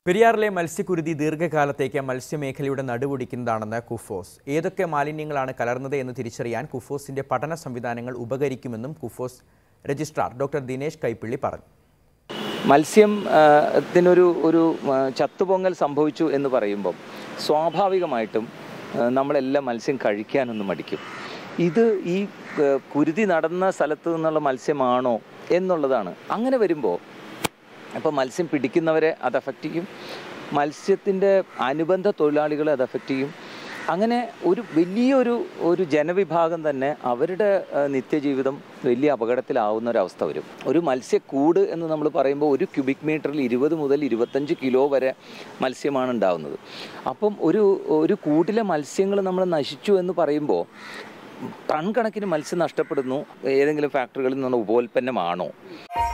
പെരിയാറിലെ മത്സ്യക്കുരുതി ദീർഘകാലത്തേക്ക് മത്സ്യമേഖലയുടെ നടുവൊടിക്കുന്നതാണെന്ന് കുഫോസ് ഏതൊക്കെ മാലിന്യങ്ങളാണ് കലർന്നത് എന്ന് തിരിച്ചറിയാൻ കുഫോസിന്റെ പഠന സംവിധാനങ്ങൾ ഉപകരിക്കുമെന്നും കുഫോസ് രജിസ്ട്രാർ ഡോക്ടർ ദിനേശ് കൈപ്പിള്ളി പറഞ്ഞു മത്സ്യം ആ, ത്തിനൊരു ഒരു ആ, ചത്തുപൊങ്ങൽ സംഭവിച്ചു എന്ന് പറയുമ്പം സ്വാഭാവികമായിട്ടും ആ, നമ്മളെല്ലാം മത്സ്യം കഴിക്കാനൊന്ന് മടിക്കും ഇത് ഈ ആ, കുരുതി നടന്ന സ്ഥലത്ത് നിന്നുള്ള മത്സ്യമാണോ എന്നുള്ളതാണ് അങ്ങനെ വരുമ്പോൾ അപ്പോൾ മത്സ്യം പിടിക്കുന്നവരെ അത് അഫക്റ്റ് ചെയ്യും മത്സ്യത്തിൻ്റെ അനുബന്ധ തൊഴിലാളികളെ അത് അഫക്റ്റ് ചെയ്യും അങ്ങനെ ഒരു വലിയൊരു ഒരു ജനവിഭാഗം തന്നെ അവരുടെ ആ, നിത്യജീവിതം വലിയ അപകടത്തിലാവുന്ന ഒരവസ്ഥ വരും ഒരു മത്സ്യക്കൂട് എന്ന് നമ്മൾ പറയുമ്പോൾ ഒരു ക്യൂബിക് മീറ്ററിൽ ഇരുപത് മുതൽ ഇരുപത്തഞ്ച് കിലോ വരെ മത്സ്യമാണ് ഉണ്ടാവുന്നത് അപ്പം ഒരു ഒരു കൂട്ടിലെ മത്സ്യങ്ങൾ നമ്മൾ നശിച്ചു എന്ന് പറയുമ്പോൾ ടൺ കണക്കിന് മത്സ്യം നഷ്ടപ്പെടുന്നു ഏതെങ്കിലും ഫാക്ടറികളിൽ നിന്നുള്ള ഉപോൽപ്പന്നമാണോ